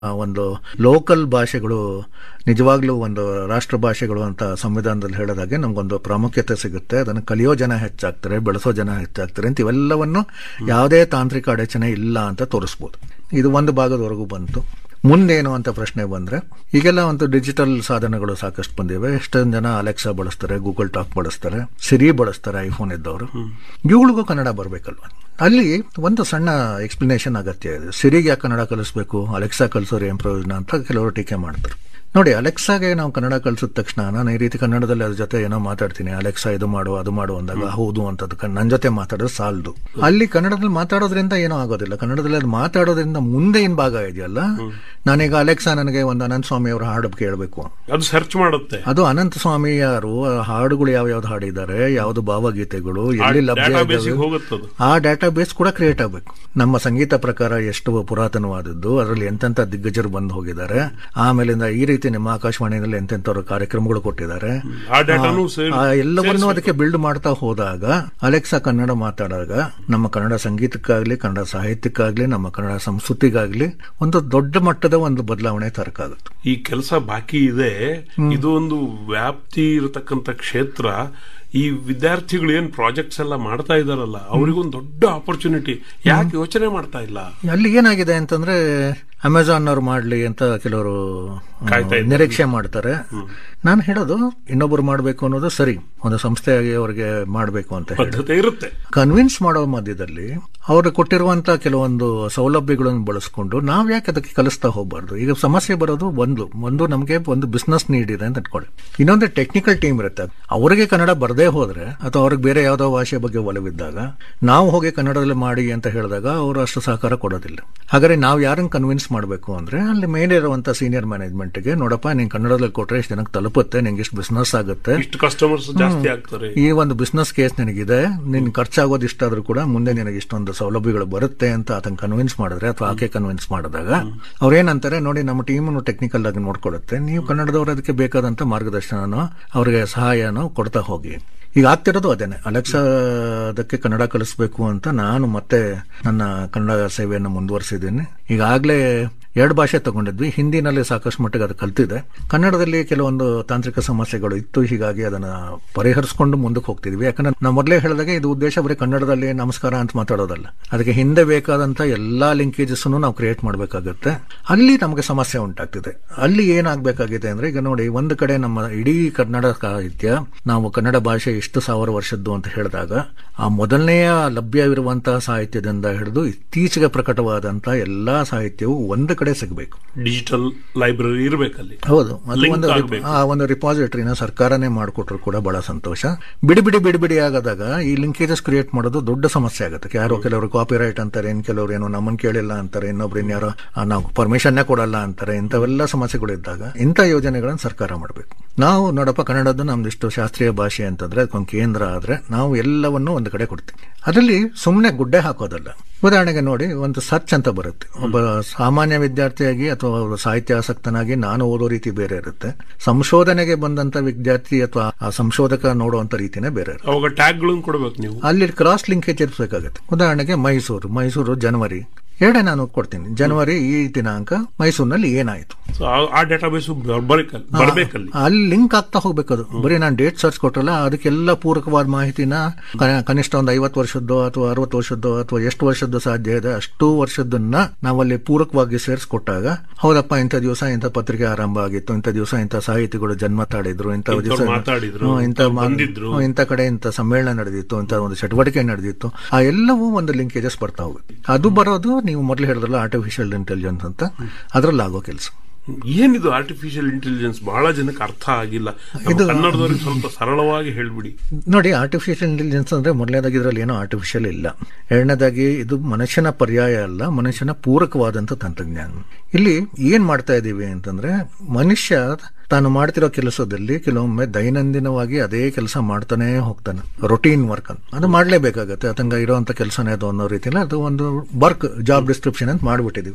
ಆ ಒಂದು ಲೋಕಲ್ ಭಾಷೆಗಳು ನಿಜವಾಗ್ಲೂ ಒಂದು ರಾಷ್ಟ್ರ ಭಾಷೆಗಳು ಅಂತ ಸಂವಿಧಾನದಲ್ಲಿ ಹೇಳೋದಾಗೆ ನಮಗೊಂದು ಪ್ರಾಮುಖ್ಯತೆ ಸಿಗುತ್ತೆ ಅದನ್ನು ಕಲಿಯೋ ಜನ ಹೆಚ್ಚಾಗ್ತಾರೆ ಬೆಳೆಸೋ ಜನ ಹೆಚ್ಚಾಗ್ತಾರೆ ಅಂತ ಇವೆಲ್ಲವನ್ನು ಯಾವುದೇ ತಾಂತ್ರಿಕ ಅಡಚಣೆ ಇಲ್ಲ ಅಂತ ತೋರಿಸ್ಬೋದು ಇದು ಒಂದು ಭಾಗದವರೆಗೂ ಬಂತು ಮುಂದೇನು ಅಂತ ಪ್ರಶ್ನೆ ಬಂದ್ರೆ ಈಗೆಲ್ಲ ಒಂದು ಡಿಜಿಟಲ್ ಸಾಧನಗಳು ಸಾಕಷ್ಟು ಬಂದಿವೆ ಎಷ್ಟೊಂದು ಜನ ಅಲೆಕ್ಸಾ ಬಳಸ್ತಾರೆ ಗೂಗಲ್ ಟಾಕ್ ಬಳಸ್ತಾರೆ ಸಿರಿ ಬಳಸ್ತಾರೆ ಐಫೋನ್ ಇದ್ದವರು ಇವುಗಳಿಗೂ ಕನ್ನಡ ಬರಬೇಕಲ್ವ ಅಲ್ಲಿ ಒಂದು ಸಣ್ಣ ಎಕ್ಸ್ಪ್ಲನೇಷನ್ ಅಗತ್ಯ ಇದೆ ಸಿರಿಗೆ ಯಾಕೆ ಕನ್ನಡ ಕಲಿಸ್ಬೇಕು ಅಲೆಕ್ಸಾ ಕಲಿಸೋರು ಏನ್ ಪ್ರಯೋಜನ ಅಂತ ಕೆಲವರು ಟೀಕೆ ಮಾಡ್ತಾರೆ ನೋಡಿ ಅಲೆಕ್ಸಾಗೆ ನಾವು ಕನ್ನಡ ಕಲಿಸಿದ ತಕ್ಷಣ ನಾನು ಈ ರೀತಿ ಕನ್ನಡದಲ್ಲಿ ಅದ್ರ ಜೊತೆ ಏನೋ ಮಾತಾಡ್ತೀನಿ ಅಲೆಕ್ಸಾ ಇದು ಮಾಡು ಅದು ಮಾಡು ಅಂದಾಗ ಹೌದು ಅಂತದ್ದು ನನ್ನ ಜೊತೆ ಮಾತಾಡೋದು ಸಾಲದು ಅಲ್ಲಿ ಕನ್ನಡದಲ್ಲಿ ಮಾತಾಡೋದ್ರಿಂದ ಏನೂ ಆಗೋದಿಲ್ಲ ಕನ್ನಡದಲ್ಲಿ ಅದು ಮಾತಾಡೋದ್ರಿಂದ ಮುಂದೆ ಏನ್ ಭಾಗ ಇದೆಯಲ್ಲ ನಾನೀಗ ಅಲೆಕ್ಸಾ ನನಗೆ ಒಂದು ಅನಂತ ಸ್ವಾಮಿ ಅವರ ಹಾಡು ಕೇಳಬೇಕು ಅದು ಸರ್ಚ್ ಮಾಡುತ್ತೆ ಅದು ಅನಂತ ಸ್ವಾಮಿ ಯಾರು ಆ ಹಾಡುಗಳು ಯಾವ ಯಾವ್ದು ಹಾಡಿದ್ದಾರೆ ಯಾವ್ದು ಭಾವಗೀತೆಗಳು ಎಲ್ಲಿ ಲಭ್ಯ ಡಾಟಾಬೇಸಿಗೆ ಇದ್ದಾವೆ ಹೋಗುತ್ತದು ಆ ಡಾಟಾ ಬೇಸ್ ಕೂಡ ಕ್ರಿಯೇಟ್ ಆಗಬೇಕು ನಮ್ಮ ಸಂಗೀತ ಪ್ರಕಾರ ಎಷ್ಟು ಪುರಾತನವಾದದ್ದು ಅದರಲ್ಲಿ ಎಂತೆಂಥ ದಿಗ್ಗಜರು ಬಂದು ಹೋಗಿದ್ದಾರೆ ಆಮೇಲಿಂದ ಈ ರೀತಿ ನಿಮ್ಮ ಆಕಾಶವಾಣಿಯಲ್ಲಿ ಎಂತೆಂಥವ್ರು ಕಾರ್ಯಕ್ರಮಗಳು ಕೊಟ್ಟಿದ್ದಾರೆ ಆ ಡಾಟಾನು ಸೇರಿ ಆ ಎಲ್ಲವನ್ನೂ ಅದಕ್ಕೆ ಬಿಲ್ಡ್ ಮಾಡ್ತಾ ಹೋದಾಗ ಅಲೆಕ್ಸಾ ಕನ್ನಡ ಮಾತಾಡಾಗ ನಮ್ಮ ಕನ್ನಡ ಸಂಗೀತಕ್ಕಾಗ್ಲಿ ಕನ್ನಡ ಸಾಹಿತ್ಯಕ್ಕಾಗ್ಲಿ ನಮ್ಮ ಕನ್ನಡ ಸಂಸ್ಕೃತಿಗಾಗ್ಲಿ ಒಂದು ದೊಡ್ಡ ಮಟ್ಟದ ಒಂದು ಬದಲಾವಣೆ ತರಕಾಗುತ್ತೆ ಈ ಕೆಲಸ ಬಾಕಿ ಇದೆ ಇದು ಒಂದು ವ್ಯಾಪ್ತಿ ಇರತಕ್ಕಂತ ಕ್ಷೇತ್ರ ಈ ವಿದ್ಯಾರ್ಥಿಗಳು ಏನ್ ಪ್ರಾಜೆಕ್ಟ್ಸ್ ಎಲ್ಲ ಮಾಡ್ತಾ ಇದಾರಲ್ಲ ಅವ್ರಿಗೊಂದು ದೊಡ್ಡ ಆಪರ್ಚುನಿಟಿ ಯಾಕೆ ಯೋಚನೆ ಮಾಡ್ತಾ ಇಲ್ಲ ಅಲ್ಲಿ ಏನಾಗಿದೆ ಅಂತಂದ್ರೆ ಅಮೆಝಾನ್ ಅವ್ರು ಮಾಡ್ಲಿ ಅಂತ ಕೆಲವರು ಆ, ಕಾಯ್ತಾ ಇದ್ದಾರೆ. ನಿರೀಕ್ಷೆ ಮಾಡ್ತಾರೆ ನಾನು ಹೇಳೋದು ಇನ್ನೊಬ್ರು ಮಾಡಬೇಕು ಅನ್ನೋದು ಸರಿ ಒಂದು ಸಂಸ್ಥೆಯಾಗಿ ಅವ್ರಿಗೆ ಮಾಡಬೇಕು ಅಂತ ಹೇಳಿ ಬದ್ಧತೆ ಇರುತ್ತೆ ಕನ್ವಿನ್ಸ್ ಮಾಡೋ ಮಧ್ಯದಲ್ಲಿ ಅವರು ಕೊಟ್ಟಿರುವಂತ ಕೆಲವೊಂದು ಸೌಲಭ್ಯಗಳನ್ನು ಬಳಸ್ಕೊಂಡು ನಾವ್ ಯಾಕೆ ಅದಕ್ಕೆ ಕಲಿಸ್ತಾ ಹೋಗ್ಬಾರ್ದು ಈಗ ಸಮಸ್ಯೆ ಬರೋದು ಒಂದು ಒಂದು ನಮಗೆ ಒಂದು ಬಿಸ್ನೆಸ್ ನೀಡ್ ಇದೆ ಅಂತ ಇಟ್ಕೊಳ್ಳಿ ಇನ್ನೊಂದು ಟೆಕ್ನಿಕಲ್ ಟೀಮ್ ಇರುತ್ತೆ ಅವರಿಗೆ ಕನ್ನಡ ಬರದೇ ಹೋದ್ರೆ ಅಥವಾ ಅವ್ರಿಗೆ ಬೇರೆ ಯಾವ್ದೋ ಭಾಷೆ ಬಗ್ಗೆ ಒಲವಿದ್ದಾಗ ನಾವು ಹೋಗಿ ಕನ್ನಡದಲ್ಲಿ ಮಾಡಿ ಅಂತ ಹೇಳಿದಾಗ ಅವರು ಅಷ್ಟು ಸಹಕಾರ ಕೊಡೋದಿಲ್ಲ ಹಾಗಾದ್ರೆ ನಾವು ಯಾರನ್ನ ಕನ್ವಿನ್ಸ್ ಮಾಡಬೇಕು ಅಂದ್ರೆ ಅಲ್ಲಿ ಮೇಲೆ ಇರುವಂತ ಸೀನಿಯರ್ ಮ್ಯಾನೇಜ್ಮೆಂಟ್ಗೆ ನೋಡಪ್ಪ ನೀನ್ ಕನ್ನಡದಲ್ಲಿ ಕೊಟ್ರೆ ಇಷ್ಟು ಜನಕ್ಕೆ ತಲುಪುತ್ತೆ ನಿಂಗೆ ಇಷ್ಟು ಬಿಸ್ನೆಸ್ ಆಗುತ್ತೆ ಇಷ್ಟು ಕಸ್ಟಮರ್ಸ್ ಜಾಸ್ತಿ ಆಗ್ತಾರೆ ಈ ಒಂದು ಬಿಸ್ನೆಸ್ ಕೇಸ್ ನಿನಗಿದೆ ನಿನ್ ಖರ್ಚಾಗೋದು ಇಷ್ಟಾದ್ರೂ ಕೂಡ ಮುಂದೆ ನಿನಗೆ ಇಷ್ಟೊಂದು ಸೌಲಭ್ಯಗಳು ಬರುತ್ತೆ ಅಂತ ಆತನ ಕನ್ವಿನ್ಸ್ ಮಾಡಿದ್ರೆ ಅಥವಾ ಆಕೆ ಕನ್ವಿನ್ಸ್ ಮಾಡಿದಾಗ ಅವ್ರೇನಂತಾರೆ ನೋಡಿ ನಮ್ಮ ಟೀಮ್ ಟೆಕ್ನಿಕಲ್ ಆಗಿ ನೋಡ್ಕೊಡುತ್ತೆ ನೀವು ಕನ್ನಡದವ್ರು ಅದಕ್ಕೆ ಬೇಕಾದಂತ ಮಾರ್ಗದರ್ಶನನೋ ಅವ್ರಿಗೆ ಸಹಾಯನೋ ಕೊಡ್ತಾ ಹೋಗಿ ಈಗ ಆಗ್ತಿರೋದು ಅದೇನೆ ಅಲೆಕ್ಸಾ ಅದಕ್ಕೆ ಕನ್ನಡ ಕಲಿಸ್ಬೇಕು ಅಂತ ನಾನು ಮತ್ತೆ ನನ್ನ ಕನ್ನಡ ಸೇವೆಯನ್ನು ಮುಂದುವರಿಸಿದ್ದೀನಿ ಈಗಾಗಲೇ ಎರಡು ಭಾಷೆ ತಗೊಂಡಿದ್ವಿ ಹಿಂದಿನಲ್ಲಿ ಸಾಕಷ್ಟು ಮಟ್ಟಿಗೆ ಅದು ಕಲ್ತಿದೆ ಕನ್ನಡದಲ್ಲಿ ಕೆಲವೊಂದು ತಾಂತ್ರಿಕ ಸಮಸ್ಯೆಗಳು ಇತ್ತು ಹೀಗಾಗಿ ಅದನ್ನ ಪರಿಹರಿಸಿಕೊಂಡು ಮುಂದಕ್ಕೆ ಹೋಗ್ತಿದ್ವಿ ಯಾಕಂದ್ರೆ ನಾವು ಮೊದಲೇ ಹೇಳಿದಾಗೆ ಇದು ಉದ್ದೇಶ ಬರೀ ಕನ್ನಡದಲ್ಲಿ ನಮಸ್ಕಾರ ಅಂತ ಮಾತಾಡೋದಲ್ಲ ಅದಕ್ಕೆ ಹಿಂದೆ ಬೇಕಾದಂತ ಎಲ್ಲಾ ಲಿಂಕೇಜಸ್ ನಾವು ಕ್ರಿಯೇಟ್ ಮಾಡಬೇಕಾಗುತ್ತೆ ಅಲ್ಲಿ ನಮಗೆ ಸಮಸ್ಯೆ ಉಂಟಾಗ್ತಿದೆ ಅಲ್ಲಿ ಏನಾಗಬೇಕಾಗಿದೆ ಅಂದ್ರೆ ಈಗ ನೋಡಿ ಒಂದು ಕಡೆ ನಮ್ಮ ಇಡೀ ಕನ್ನಡ ಸಾಹಿತ್ಯ ನಾವು ಕನ್ನಡ ಭಾಷೆ ಇಷ್ಟು ಸಾವಿರ ವರ್ಷದ್ದು ಅಂತ ಹೇಳಿದಾಗ ಆ ಮೊದಲನೆಯ ಲಭ್ಯವಿರುವಂತಹ ಸಾಹಿತ್ಯದಿಂದ ಹಿಡಿದು ಇತ್ತೀಚೆಗೆ ಪ್ರಕಟವಾದಂತಹ ಎಲ್ಲಾ ಸಾಹಿತ್ಯವು ಒಂದು ಕಡೆ ಸಿಗಬೇಕು ಡಿಜಿಟಲ್ ಲೈಬ್ರರಿ ಇರ್ಬೇಕಲ್ಲಿ ಹೌದು ಅದು Link ಒಂದು ಆಗ್ಬೇಕು. ಆ ಒಂದು ರಿಪಾಸಿಟರಿನ ಸರ್ಕಾರನೇ ಮಾಡಿಕೊಟ್ರು ಕೂಡ ಬಹಳ ಸಂತೋಷ ಬಿಡಿ ಬಿಡಿ ಬಿಡಿ ಬಿಡಿ ಆಗದಾಗ ಈ ಲಿಂಕೇಜಸ್ ಕ್ರಿಯೇಟ್ ಮಾಡೋದು ದೊಡ್ಡ ಸಮಸ್ಯೆ ಆಗುತ್ತೆ ಯಾರೋ ಕೆಲವರು ಕಾಪಿ ರೈಟ್ ಅಂತಾರೆ ಇನ್ ಕೆಲವರು ಏನೋ ನಮ್ಮನ್ ಕೇಳಿಲ್ಲ ಅಂತಾರೆ ಇನ್ನೊಬ್ರು ಇನ್ಯಾರೋ ಆ, ನಾವು ಪರ್ಮಿಷನ್ನೇ ಕೊಡಲ್ಲ ಅಂತಾರೆ ಇಂಥವೆಲ್ಲ ಸಮಸ್ಯೆಗಳು ಇದ್ದಾಗ ಇಂಥ ಯೋಜನೆಗಳನ್ನು ಸರ್ಕಾರ ಮಾಡಬೇಕು ನಾವು ನೋಡಪ್ಪ ಕನ್ನಡದ್ದು ನಮ್ದಿಷ್ಟು ಶಾಸ್ತ್ರೀಯ ಭಾಷೆ ಅಂತಂದ್ರೆ ಅದಕ್ಕೊಂದು ಕೇಂದ್ರ ಆದ್ರೆ ನಾವು ಎಲ್ಲವನ್ನೂ ಒಂದು ಕಡೆ ಕೊಡ್ತೀವಿ ಅದರಲ್ಲಿ ಸುಮ್ಮನೆ ಗುಡ್ಡೆ ಹಾಕೋದಲ್ಲ ಉದಾಹರಣೆಗೆ ನೋಡಿ ಒಂದು ಸರ್ಚ್ ಅಂತ ಬರುತ್ತೆ ಒಬ್ಬ ಸಾಮಾನ್ಯ ವಿದ್ಯಾರ್ಥಿಯಾಗಿ ಅಥವಾ ಒಬ್ಬ ಸಾಹಿತ್ಯ ಆಸಕ್ತನಾಗಿ ನಾನು ಓದೋ ರೀತಿ ಬೇರೆ ಇರುತ್ತೆ ಸಂಶೋಧನೆಗೆ ಬಂದಂತ ವಿದ್ಯಾರ್ಥಿ ಅಥವಾ ಆ ಸಂಶೋಧಕ ನೋಡುವಂತ ರೀತಿನೇ ಬೇರೆ ಇರುತ್ತೆ ಅವಾಗ ಟ್ಯಾಗ್ಗಳನ್ನು ಕೊಡ್ಬೇಕು ನೀವು ಅಲ್ಲಿ ಕ್ರಾಸ್ ಲಿಂಕೇಜ್ ಇರಿಸಬೇಕಾಗತ್ತೆ ಉದಾಹರಣೆಗೆ ಮೈಸೂರು ಮೈಸೂರು ಜನವರಿ ಎರಡೇ ನಾನು ಕೊಡ್ತೀನಿ ಜನವರಿ ಈ ದಿನಾಂಕ ಮೈಸೂರಿನಲ್ಲಿ ಏನಾಯಿತು So, ಆ- ಆ ಡೇಟಾಬೇಸ್ ಬರ್ಬೇಕಲ್ಲಿ ಬರ್ಬೇಕಲ್ಲಿ ಅಲ್ಲಿ ಲಿಂಕ್ ಆಗ್ತಾ ಹೋಗ್ಬೇಕದು ಬರೀ ನಾನು ಡೇಟ್ ಸರ್ಚ್ ಕೊಟ್ಟಲ್ಲ ಅದಕ್ಕೆಲ್ಲ ಪೂರಕವಾದ ಮಾಹಿತಿನ ಕ- ಕನಿಷ್ಠ ಒಂದು ಐವತ್ತು ವರ್ಷದ್ದು ಅಥವಾ ಅರವತ್ತು ವರ್ಷದ್ದು ಅಥವಾ ಎಷ್ಟು ವರ್ಷದ್ದು ಸಾಧ್ಯ ಇದೆ ಅಷ್ಟು ವರ್ಷದನ್ನ ನಾವಲ್ಲಿ ಪೂರಕವಾಗಿ ಸೇರಿಸ್ಕೊಟ್ಟಾಗ ಹೌದಪ್ಪ ಇಂಥ ದಿವಸ ಇಂಥ ಪತ್ರಿಕೆ ಆರಂಭ ಆಗಿತ್ತು ಇಂಥ ದಿವಸ ಇಂಥ ಸಾಹಿತಿಗಳು ಜನ್ಮ ತಾಳಿದ್ರು ಇಂಥ ಇಂಥವ್ರು ದಿವಸ ಮಾತಾಡಿದ್ರು, ಹ್ಮ್, ಇಂಥ ಮಾ- ಬಂದಿದ್ರು. ಹ್ಮ್, ಇಂಥ ಕಡೆ ಇಂಥ ಸಮ್ಮೇಳನ ನಡೆದಿತ್ತು ಇಂಥ ಒಂದು ಚಟುವಟಿಕೆ ನಡೆದಿತ್ತು ಆ ಎಲ್ಲವೂ ಒಂದು ಲಿಂಕೇಜಸ್ ಬರ್ತಾ ಹೋಗುತ್ತೆ ಅದು ಬರೋದು ನೀವು ಮೊದಲು ಹೇಳಿದ್ರಲ್ಲ ಆರ್ಟಿಫಿಷಿಯಲ್ ಇಂಟೆಲಿಜೆನ್ಸ್ ಅಂತ ಅದ್ರಲ್ಲಿ ಆಗೋ ಕೆಲಸ ಏನಿದು ಆರ್ಟಿಫಿಷಿಯಲ್ ಇಂಟೆಲಿಜೆನ್ಸ್ ಬಹಳ ಜನಕ್ಕೆ ಅರ್ಥ ಆಗಿಲ್ಲ ನಮ್ಮ ಇದು- ಕನ್ನಡದವ್ರಿಗೆ ಸ್ವಲ್ಪ ಸರಳವಾಗಿ ಹೇಳ್ಬಿಡಿ ನೋಡಿ ಆರ್ಟಿಫಿಷಿಯಲ್ ಇಂಟೆಲಿಜೆನ್ಸ್ ಅಂದ್ರೆ ಮೊದಲನೇದಾಗಿ ಇದರಲ್ಲಿ ಏನೋ ಆರ್ಟಿಫಿಷಿಯಲ್ ಇಲ್ಲ ಎರಡನೇದಾಗಿ ಇದು ಮನುಷ್ಯನ ಪರ್ಯಾಯ ಅಲ್ಲ ಮನುಷ್ಯನ ಪೂರಕವಾದಂತ ತಂತ್ರಜ್ಞಾನ ಇಲ್ಲಿ ಏನ್ ಮಾಡ್ತಾ ಇದ್ದೀವಿ ಅಂತಂದ್ರೆ ಮನುಷ್ಯ ತಾನು ಮಾಡ್ತಿರೋ ಕೆಲಸದಲ್ಲಿ ಕೆಲವೊಮ್ಮೆ ದೈನಂದಿನವಾಗಿ ಅದೇ ಕೆಲಸ ಮಾಡ್ತಾನೆ ಹೋಗ್ತಾನೆ ರೊಟೀನ್ ವರ್ಕ್ ಅಂತ ಅದು ಮಾಡ್ಲೇಬೇಕಾಗತ್ತೆ ಆತಂಗ ಇರೋಂಥ ಕೆಲಸನೇ ಅದು ಅನ್ನೋ ರೀತಿಯಲ್ಲಿ ಅದು ಒಂದು ವರ್ಕ್ ಜಾಬ್ ಡಿಸ್ಕ್ರಿಪ್ಷನ್ ಅಂತ ಮಾಡ್ಬಿಟ್ಟಿದೀವಿ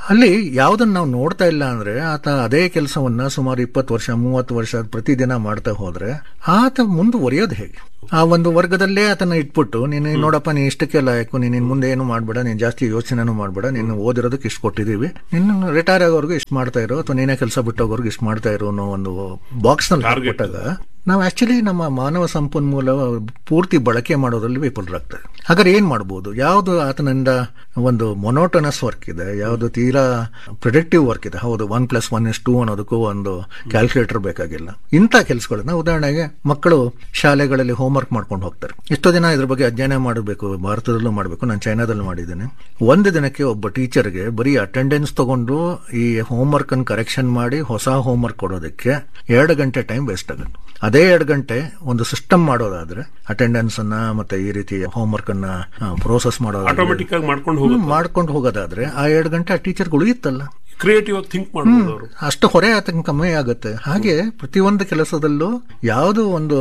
ಅಲ್ಲಿ ಯಾವ್ದನ್ನ ನಾವು ನೋಡ್ತಾ ಇಲ್ಲ ಅಂದ್ರೆ ಆತ ಅದೇ ಕೆಲಸವನ್ನ ಸುಮಾರು ಇಪ್ಪತ್ತು ವರ್ಷ ಮೂವತ್ತು ವರ್ಷ ಪ್ರತಿದಿನ ಮಾಡ್ತಾ ಹೋದ್ರೆ ಆತ ಮುಂದುವರಿಯೋದು ಹೇಗೆ ಆ ಒಂದು ವರ್ಗದಲ್ಲೇ ಆತನ ಇಟ್ಬಿಟ್ಟು ನೀನು ನೋಡಪ್ಪ ನೀನ್ ಇಷ್ಟಕ್ಕೆ ಲಾಯಕು ನೀನ್ ಇನ್ ಮುಂದೆ ಏನು ಮಾಡ್ಬೇಡ ನೀನ್ ಜಾಸ್ತಿ ಯೋಚನೆನೂ ಮಾಡ್ಬೇಡ ನೀನು ಓದಿರೋದಕ್ಕೆ ಇಷ್ಟು ಕೊಟ್ಟಿದೀವಿ ನಿನ್ನ ರಿಟೈರ್ ಆಗೋರ್ಗು ಇಷ್ಟು ಮಾಡ್ತಾ ಇರೋ ಅಥವಾ ನೀನೇ ಕೆಲಸ ಬಿಟ್ಟೋಗೋರ್ಗು ಇಷ್ಟು ಮಾಡ್ತಾ ಇರೋ ಅನ್ನೋ ಒಂದು ಬಾಕ್ಸ್ ನಲ್ಲಿ Target. ಹಾಕ್ಬಿಟ್ಟಾಗ ನಾವು ಆಕ್ಚುಲಿ ನಮ್ಮ ಮಾನವ ಸಂಪನ್ಮೂಲ ಪೂರ್ತಿ ಬಳಕೆ ಮಾಡೋದ್ರಲ್ಲಿ ವಿಫಲರಾಗ್ತದೆ ಹಾಗಾದ್ರೆ ಏನ್ ಮಾಡ್ಬೋದು ಯಾವುದು ಆತನಿಂದ ಒಂದು ಮೊನೋಟನಸ್ ವರ್ಕ್ ಇದೆ ಯಾವುದು ತೀರಾ ಪ್ರೊಡಕ್ಟಿವ್ ವರ್ಕ್ ಇದೆ ಹೌದು one plus one is two ಅನ್ನೋದಕ್ಕೂ ಒಂದು ಕ್ಯಾಲ್ಕುಲೇಟರ್ ಬೇಕಾಗಿಲ್ಲ ಇಂಥ ಕೆಲಸಗಳನ್ನ ಉದಾಹರಣೆಗೆ ಮಕ್ಕಳು ಶಾಲೆಗಳಲ್ಲಿ ಹೋಮ್ವರ್ಕ್ ಮಾಡ್ಕೊಂಡು ಹೋಗ್ತಾರೆ ಎಷ್ಟೋ ದಿನ ಇದ್ರ ಬಗ್ಗೆ ಅಧ್ಯಯನ ಮಾಡಬೇಕು ಭಾರತದಲ್ಲೂ ಮಾಡಬೇಕು ನಾನು ಚೈನಾದಲ್ಲಿ ಮಾಡಿದ್ದೇನೆ ಒಂದು ದಿನಕ್ಕೆ ಒಬ್ಬ ಟೀಚರ್ಗೆ ಬರೀ ಅಟೆಂಡೆನ್ಸ್ ತಗೊಂಡು ಈ ಹೋಮ್ವರ್ಕ್ ಅನ್ನು ಕರೆಕ್ಷನ್ ಮಾಡಿ ಹೊಸ ಹೋಮ್ವರ್ಕ್ ಕೊಡೋದಕ್ಕೆ ಎರಡು ಗಂಟೆ ಟೈಮ್ ವೇಸ್ಟ್ ಆಗುತ್ತೆ ಅದೇ ಎರಡು ಗಂಟೆ ಒಂದು ಸಿಸ್ಟಮ್ ಮಾಡೋದಾದ್ರೆ ಅಟೆಂಡೆನ್ಸ್ ಅನ್ನ ಮತ್ತೆ ಈ ರೀತಿ ಹೋಮ್ವರ್ಕ್ ಅನ್ನ ಪ್ರೋಸೆಸ್ ಮಾಡೋದಾದ್ರೆ ಆಟೋಮೆಟಿಕ್ ಆಗಿ ಮಾಡ್ಕೊಂಡು ಹೋಗುತ್ತೆ ಮಾಡ್ಕೊಂಡು ಹೋಗೋದಾದ್ರೆ ಆ ಎರಡು ಗಂಟೆ ಆ ಟೀಚರ್ಗೆ ಉಳಿಯುತ್ತಲ್ಲ ಕ್ರಿಯೇಟಿವ್ ಆಗಿ ಥಿಂಕ್ ಮಾಡ್ಬೋದು ಅವರು ಅಷ್ಟು ಹೊರೆ ಆತಂಕ ಕಮ್ಮಿ ಆಗುತ್ತೆ ಹಾಗೆ ಪ್ರತಿಯೊಂದು ಕೆಲಸದಲ್ಲೂ ಯಾವುದು ಒಂದು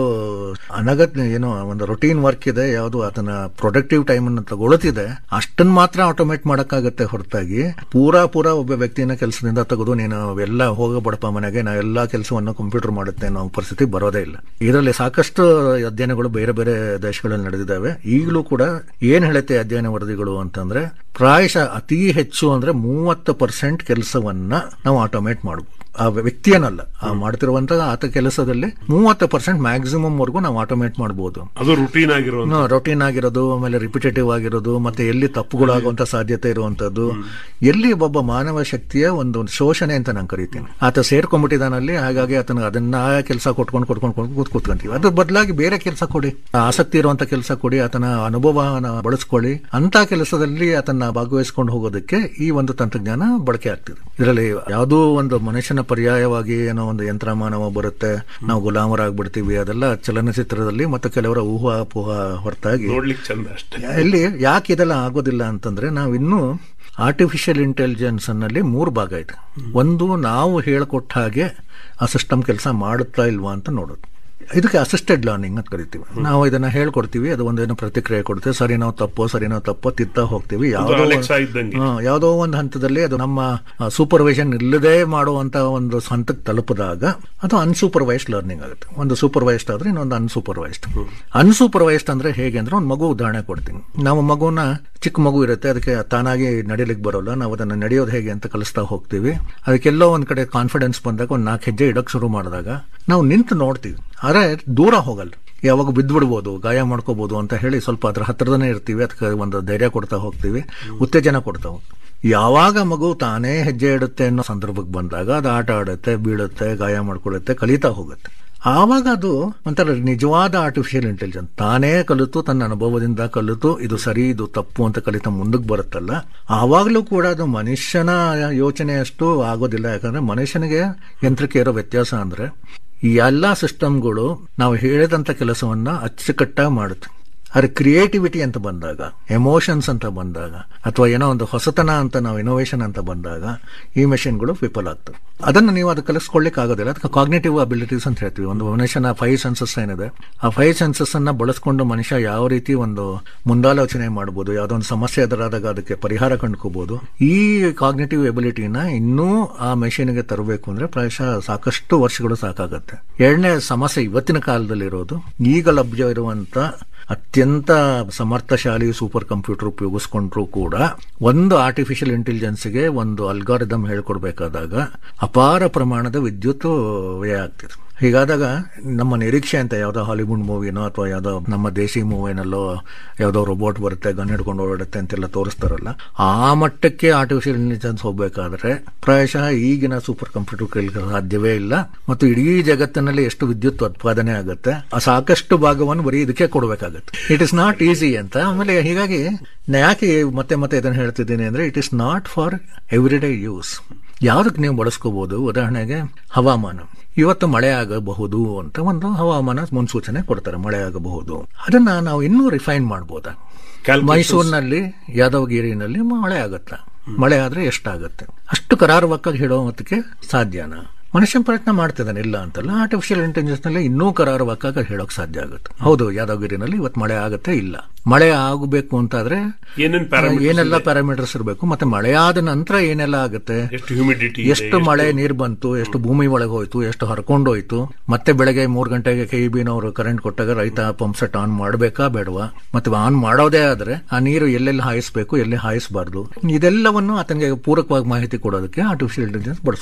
ಅನಗತ್ಯ ಏನೋ ಒಂದು ರೊಟೀನ್ ವರ್ಕ್ ಇದೆ ಯಾವುದು ಆತನ ಪ್ರೊಡಕ್ಟಿವ್ ಟೈಮ್ ಅನ್ನು ತಗೊಳ್ತಿದೆ ಅಷ್ಟನ್ನ ಮಾತ್ರ ಆಟೋಮೇಟ್ ಮಾಡಕ್ಕಾಗತ್ತೆ ಹೊರತಾಗಿ ಪೂರಾ ಪೂರಾ ಒಬ್ಬ ವ್ಯಕ್ತಿನ ಕೆಲಸದಿಂದ ತೆಗೆದು ನೀನು ಎಲ್ಲ ಹೋಗಬಡಪ ಮನೆಗೆ ನಾ ಎಲ್ಲಾ ಕೆಲಸವನ್ನು ಕಂಪ್ಯೂಟರ್ ಮಾಡುತ್ತೆ ಅನ್ನೋ ಪರಿಸ್ಥಿತಿ ಬರೋದೇ ಇಲ್ಲ ಇದರಲ್ಲಿ ಸಾಕಷ್ಟು ಅಧ್ಯಯನಗಳು ಬೇರೆ ಬೇರೆ ದೇಶಗಳಲ್ಲಿ ನಡೆದಿದ್ದಾವೆ ಈಗಲೂ ಕೂಡ ಏನ್ ಹೇಳುತ್ತೆ ಅಧ್ಯಯನ ವರದಿಗಳು ಅಂತಂದ್ರೆ ಪ್ರಾಯಶಃ ಅತಿ ಹೆಚ್ಚು ಅಂದ್ರೆ ಮೂವತ್ತು ಪರ್ಸೆಂಟ್ ಕೆಲಸವನ್ನ ನಾವು ಆಟೋಮೇಟ್ ಮಾಡಬಹುದು ಆ ವ್ಯಕ್ತಿಯನ್ನಲ್ಲ ಆ ಮಾಡ್ತಿರುವಂತಹ ಆತ ಕೆಲಸದಲ್ಲಿ ಮೂವತ್ತು ಪರ್ಸೆಂಟ್ ಮ್ಯಾಕ್ಸಿಮಮ್ ವರ್ಗೂ ನಾವು ಆಟೋಮೇಟ್ ಮಾಡಬಹುದು ಅದು ರುಟೀನ್ ಆಗಿರುವಂತ ರೊಟೀನ್ ಆಗಿರೋದು ಆಮೇಲೆ ರಿಪಿಟೇಟಿವ್ ಆಗಿರೋದು ಮತ್ತೆ ಎಲ್ಲಿ ತಪ್ಪುಗಳಾಗುವಂತ ಸಾಧ್ಯತೆ ಇರುವಂತದ್ದು ಎಲ್ಲಿ ಒಬ್ಬ ಮಾನವ ಶಕ್ತಿಯ ಒಂದು ಶೋಷಣೆ ಅಂತ ನಾನು ಕರಿತೀನಿ ಆತ ಸೇರ್ಕೊಂಡ್ಬಿಟ್ಟಿದ್ದಾನಲ್ಲಿ ಹಾಗಾಗಿ ಆತನ ಅದನ್ನ ಕೆಲಸ ಕೊಟ್ಕೊಂಡು ಕೊಟ್ಕೊಂಡು ಕೊಟ್ಕೊಂಡು ಕೂತ್ ಕೂತ್ಕೊಂತೀವಿ ಅದ್ರ ಬದಲಾಗಿ ಬೇರೆ ಕೆಲಸ ಕೊಡಿ ಆಸಕ್ತಿ ಇರುವಂತ ಕೆಲಸ ಕೊಡಿ ಆತನ ಅನುಭವನ ಬಳಸ್ಕೊಳ್ಳಿ ಅಂತ ಕೆಲಸದಲ್ಲಿ ಆತನ ಭಾಗವಹಿಸ್ಕೊಂಡು ಹೋಗೋದಕ್ಕೆ ಈ ಒಂದು ತಂತ್ರಜ್ಞಾನ ಬಳಕೆ ಆಗ್ತಿದೆ ಇದರಲ್ಲಿ ಯಾವುದೋ ಒಂದು ಮನುಷ್ಯನ ಪರ್ಯಾಯವಾಗಿ ಏನೋ ಒಂದು ಯಂತ್ರ ಮಾನವ ಬರುತ್ತೆ ನಾವು ಗುಲಾಮರಾಗ್ಬಿಡ್ತೀವಿ ಅದೆಲ್ಲ ಚಲನಚಿತ್ರದಲ್ಲಿ ಮತ್ತು ಕೆಲವರ ಊಹಾಪೋಹ ಹೊರತಾಗಿ ನೋಡ್ಲಿಕ್ಕೆ ಚಂದ ಅಷ್ಟೇ ಇಲ್ಲಿ ಯಾಕೆ ಇದೆಲ್ಲ ಆಗೋದಿಲ್ಲ ಅಂತಂದ್ರೆ ನಾವಿನ್ನೂ ಆರ್ಟಿಫಿಷಿಯಲ್ ಇಂಟೆಲಿಜೆನ್ಸ್ ಅನ್ನಲ್ಲಿ ಮೂರು ಭಾಗ ಇದೆ ಒಂದು ನಾವು ಹೇಳ್ಕೊಟ್ಟ ಹಾಗೆ ಆ ಸಿಸ್ಟಮ್ ಕೆಲಸ ಮಾಡುತ್ತಾ ಇಲ್ವಾ ಅಂತ ನೋಡೋದು ಇದಕ್ಕೆ ಅಸಿಸ್ಟೆಡ್ ಲರ್ನಿಂಗ್ ಅಂತ ಕರಿತೀವಿ ನಾವು ಇದನ್ನ ಹೇಳ್ಕೊಡ್ತೀವಿ ಅದು ಒಂದೇನೋ ಪ್ರತಿಕ್ರಿಯೆ ಕೊಡ್ತೀವಿ ಸರಿ ನಾವು ತಪ್ಪೋ ಸರಿ ನಾವು ತಪ್ಪೋ ತಿತ್ತಾ ಹೋಗ್ತೀವಿ ಯಾವುದೋ ಒಂದು- ಅಲೆಕ್ಸಾ ಇದ್ದಂಗೆ ಹಾ, ಯಾವುದೋ ಒಂದು ಹಂತದಲ್ಲಿ ಅದು ನಮ್ಮ ಸೂಪರ್ವೈಷನ್ ಇಲ್ಲದೆ ಮಾಡುವಂತ ಒಂದು ಹಂತಕ್ಕೆ ತಲುಪಿದಾಗ ಅದು ಅನ್ಸೂಪರ್ವೈಸ್ಡ್ ಲರ್ನಿಂಗ್ ಆಗುತ್ತೆ ಒಂದು ಸೂಪರ್ವೈಸ್ಡ್ ಆದ್ರೆ ಇನ್ನೊಂದು ಅನ್ಸೂಪರ್ವೈಸ್ಡ್ ಅನ್ಸೂಪರ್ವೈಸ್ಡ್ ಅಂದ್ರೆ ಹೇಗೆ ಅಂದ್ರೆ ಒಂದು ಮಗು ಉದಾಹರಣೆ ಕೊಡ್ತೀನಿ ನಾವು ಮಗುನ ಚಿಕ್ಕ ಮಗು ಇರುತ್ತೆ ಅದಕ್ಕೆ ತಾನಾಗಿ ನಡಿಲಿಕ್ಕೆ ಬರೋಲ್ಲ ನಾವು ಅದನ್ನ ನಡೆಯೋದು ಹೇಗೆ ಅಂತ ಕಲಿಸ್ತಾ ಹೋಗ್ತೀವಿ ಅದಕ್ಕೆಲ್ಲೋ ಒಂದ್ ಕಡೆ ಕಾನ್ಫಿಡೆನ್ಸ್ ಬಂದಾಗ ಒಂದು ನಾಲ್ಕು ಹೆಜ್ಜೆ ಇಡಕ್ ಶುರು ಮಾಡಿದಾಗ ನಾವು ನಿಂತು ನೋಡ್ತೀವಿ ಆದ್ರೆ ದೂರ ಹೋಗಲ್ಲ ಯಾವಾಗ ಬಿದ್ದ್ಬಿಡ್ಬೋದು ಗಾಯ ಮಾಡ್ಕೋಬಹುದು ಅಂತ ಹೇಳಿ ಸ್ವಲ್ಪ ಅದ್ರ ಹತ್ರದನೇ ಇರ್ತೀವಿ ಅದಕ್ಕೆ ಒಂದು ಧೈರ್ಯ ಕೊಡ್ತಾ ಹೋಗ್ತೀವಿ ಉತ್ತೇಜನ ಕೊಡ್ತಾ ಹೋಗ್ತೀವಿ ಯಾವಾಗ ಮಗು ತಾನೇ ಹೆಜ್ಜೆ ಇಡುತ್ತೆ ಅನ್ನೋ ಸಂದರ್ಭಕ್ಕೆ ಬಂದಾಗ ಅದು ಆಟ ಆಡುತ್ತೆ ಬೀಳುತ್ತೆ ಗಾಯ ಮಾಡ್ಕೊಳ್ಳುತ್ತೆ ಕಲಿತಾ ಹೋಗುತ್ತೆ ಆವಾಗ ಅದು ಒಂಥರ ನಿಜವಾದ ಆರ್ಟಿಫಿಷಿಯಲ್ ಇಂಟೆಲಿಜೆನ್ಸ್ ತಾನೇ ಕಲಿತು ತನ್ನ ಅನುಭವದಿಂದ ಕಲಿತು ಇದು ಸರಿ ಇದು ತಪ್ಪು ಅಂತ ಕಲಿತಾ ಮುಂದಕ್ಕೆ ಬರುತ್ತಲ್ಲ ಆವಾಗಲೂ ಕೂಡ ಅದು ಮನುಷ್ಯನ ಯೋಚನೆಯಷ್ಟು ಆಗೋದಿಲ್ಲ ಯಾಕಂದ್ರೆ ಮನುಷ್ಯನಿಗೆ ಯಂತ್ರಕ್ಕೆ ಇರೋ ವ್ಯತ್ಯಾಸ ಅಂದ್ರೆ ಈ ಎಲ್ಲಾ ಸಿಸ್ಟಮ್ಗಳು ನಾವು ಹೇಳಿದಂತ ಕೆಲಸವನ್ನ ಅಚ್ಚುಕಟ್ಟಾಗಿ ಮಾಡುತ್ತೆ ಆದ್ರೆ ಕ್ರಿಯೇಟಿವಿಟಿ ಅಂತ ಬಂದಾಗ ಎಮೋಷನ್ಸ್ ಅಂತ ಬಂದಾಗ ಅಥವಾ ಏನೋ ಒಂದು ಹೊಸತನ ಅಂತ ನಾವು ಇನೋವೇಷನ್ ಅಂತ ಬಂದಾಗ ಈ ಮೆಷಿನ್ಗಳು ವಿಫಲ ಆಗ್ತವೆ ಅದನ್ನು ನೀವು ಅದು ಕಲಿಸ್ಕೊಳ್ಳಿಕ್ ಆಗೋದಿಲ್ಲ ಅದಕ್ಕೆ ಕಾಗ್ನೇಟಿವ್ ಅಬಿಲಿಟೀಸ್ ಅಂತ ಹೇಳ್ತೀವಿ ಒಂದು ಮನುಷ್ಯನ ಫೈವ್ ಸೆನ್ಸಸ್ ಏನಿದೆ ಆ ಫೈವ್ ಸೆನ್ಸಸ್ ಅನ್ನ ಬಳಸ್ಕೊಂಡು ಮನುಷ್ಯ ಯಾವ ರೀತಿ ಒಂದು ಮುಂದಾಲೋಚನೆ ಮಾಡಬಹುದು ಯಾವುದೋ ಒಂದು ಸಮಸ್ಯೆ ಎದುರಾದಾಗ ಅದಕ್ಕೆ ಪರಿಹಾರ ಕಂಡುಕೋಬಹುದು ಈ ಕಾಗ್ನೇಟಿವ್ ಎಬಿಲಿಟಿನ ಇನ್ನೂ ಆ ಮೆಷಿನ್ಗೆ ತರಬೇಕು ಅಂದ್ರೆ ಪ್ರಾಯಶಃ ಸಾಕಷ್ಟು ವರ್ಷಗಳು ಸಾಕಾಗತ್ತೆ ಎರಡನೇ ಸಮಸ್ಯೆ ಇವತ್ತಿನ ಕಾಲದಲ್ಲಿ ಇರೋದು ಈಗ ಲಭ್ಯ ಇರುವಂತ ಅತ್ಯಂತ ಸಮರ್ಥಶಾಲಿ ಸೂಪರ್ ಕಂಪ್ಯೂಟರ್ ಉಪಯೋಗಿಸ್ಕೊಂಡ್ರು ಕೂಡ ಒಂದು ಆರ್ಟಿಫಿಷಿಯಲ್ ಇಂಟೆಲಿಜೆನ್ಸ್ಗೆ ಒಂದು ಅಲ್ಗಾರಿದಮ್ ಹೇಳ್ಕೊಡ್ಬೇಕಾದಾಗ ಅಪಾರ ಪ್ರಮಾಣದ ವಿದ್ಯುತ್ ವ್ಯಯ ಆಗ್ತಿದೆ ಹೀಗಾದಾಗ ನಮ್ಮ ನಿರೀಕ್ಷೆ ಅಂತ ಯಾವ್ದೋ ಹಾಲಿವುಡ್ ಮೂವಿನೋ ಅಥವಾ ಯಾವ್ದೋ ನಮ್ಮ ದೇಶಿ ಮೂವಿನಲ್ಲೋ ಯಾವ್ದೋ ರೋಬೋಟ್ ಬರುತ್ತೆ ಗನ್ ಹಿಡ್ಕೊಂಡು ಓಡಾಡುತ್ತೆ ಅಂತೆಲ್ಲ ತೋರಿಸ್ತಾರಲ್ಲ ಆ ಮಟ್ಟಕ್ಕೆ ಆರ್ಟಿಫಿಷಿಯಲ್ ಇಂಟೆಲಿಜೆನ್ಸ್ ಹೋಗ್ಬೇಕಾದ್ರೆ ಪ್ರಾಯಶಃ ಈಗಿನ ಸೂಪರ್ ಕಂಪ್ಯೂಟರ್ ಕಲಿಯಲು ಸಾಧ್ಯವೇ ಇಲ್ಲ ಮತ್ತು ಇಡೀ ಜಗತ್ತಿನಲ್ಲಿ ಎಷ್ಟು ವಿದ್ಯುತ್ ಉತ್ಪಾದನೆ ಆಗುತ್ತೆ ಆ ಸಾಕಷ್ಟು ಭಾಗವನ್ನು ಬರೀ ಇದಕ್ಕೆ ಕೊಡಬೇಕಾಗತ್ತೆ ಇಟ್ ಇಸ್ ನಾಟ್ ಈಸಿ ಅಂತ ಆಮೇಲೆ ಹೀಗಾಗಿ ನಾ ಯಾಕೆ ಮತ್ತೆ ಮತ್ತೆ ಇದನ್ನು ಹೇಳ್ತಿದ್ದೀನಿ ಅಂದ್ರೆ it is not for every day use ಯಾವ್ದಕ್ಕೆ ನೀವು ಬಳಸ್ಕೋಬಹುದು ಉದಾಹರಣೆಗೆ ಹವಾಮಾನ ಇವತ್ತು ಮಳೆ ಆಗಬಹುದು ಅಂತ ಒಂದು ಹವಾಮಾನ ಮುನ್ಸೂಚನೆ ಕೊಡ್ತಾರೆ ಮಳೆ ಆಗಬಹುದು ಅದನ್ನ ನಾವು ಇನ್ನೂ ರಿಫೈನ್ ಮಾಡಬಹುದಾ Calculations. ಮೈಸೂರಿನಲ್ಲಿ ಯಾದವಗಿರಿನಲ್ಲಿ ಮಳೆ ಆಗತ್ತ ಮಳೆ ಆದ್ರೆ ಎಷ್ಟಾಗತ್ತೆ ಅಷ್ಟು ಕರಾರುವಕ್ಕಾಗಿ ಹೇಳೋ ಮತ್ತಕ್ಕೆ ಸಾಧ್ಯನಾ ಮನುಷ್ಯನ ಪ್ರಯತ್ನ ಮಾಡ್ತಿದ್ದಾನೆ ಇಲ್ಲ ಅಂತಲ್ಲ ಆರ್ಟಿಫಿಷಿಯಲ್ ಇಂಟೆಲಿಜೆನ್ಸ್ ನಲ್ಲಿ ಇನ್ನೂ ಕರಾರವಾಕಾಗ ಹೇಳೋಕ್ ಸಾಧ್ಯ ಆಗುತ್ತೆ ಹೌದು ಯಾದಗಿರಿನಲ್ಲಿ ಇವತ್ತು ಮಳೆ ಆಗುತ್ತೆ ಇಲ್ಲ ಮಳೆ ಆಗಬೇಕು ಅಂತಾದ್ರೆ ಏನೇನ್ ಪ್ಯಾರಾಮೀಟರ್ ಏನೆಲ್ಲ ಪ್ಯಾರಾಮೀಟರ್ಸ್ ಇರಬೇಕು ಮತ್ತೆ ಮಳೆ ಆದ ನಂತರ ಏನೆಲ್ಲ ಆಗುತ್ತೆ ಎಷ್ಟು ಹ್ಯೂಮಿಡಿಟಿ ಎಷ್ಟು ಮಳೆ ನೀರು ಬಂತು ಎಷ್ಟು ಭೂಮಿ ಒಳಗೆ ಹೋಯ್ತು ಎಷ್ಟು ಹರ್ಕೊಂಡು ಹೋಯ್ತು ಮತ್ತೆ ಬೆಳಗ್ಗೆ ಮೂರ್ ಗಂಟೆಗೆ ಕೆ ಬಿನವರು ಕರೆಂಟ್ ಕೊಟ್ಟಾಗ ರೈತ ಪಂಪ್ ಸೆಟ್ ಆನ್ ಮಾಡಬೇಕಾ ಬೇಡವಾ ಮತ್ತೆ ಆನ್ ಮಾಡೋದೇ ಆದ್ರೆ ಆ ನೀರು ಎಲ್ಲೆಲ್ಲಿ ಹಾಯಿಸಬೇಕು ಎಲ್ಲಿ ಹಾಯಿಸಬಾರ್ದು ಇದೆಲ್ಲವನ್ನು ಆತನಿಗೆ ಪೂರಕವಾಗಿ ಮಾಹಿತಿ ಕೊಡೋದಕ್ಕೆ ಆರ್ಟಿಫಿಷಿಯಲ್ ಇಂಟೆಲಿಜೆನ್ಸ್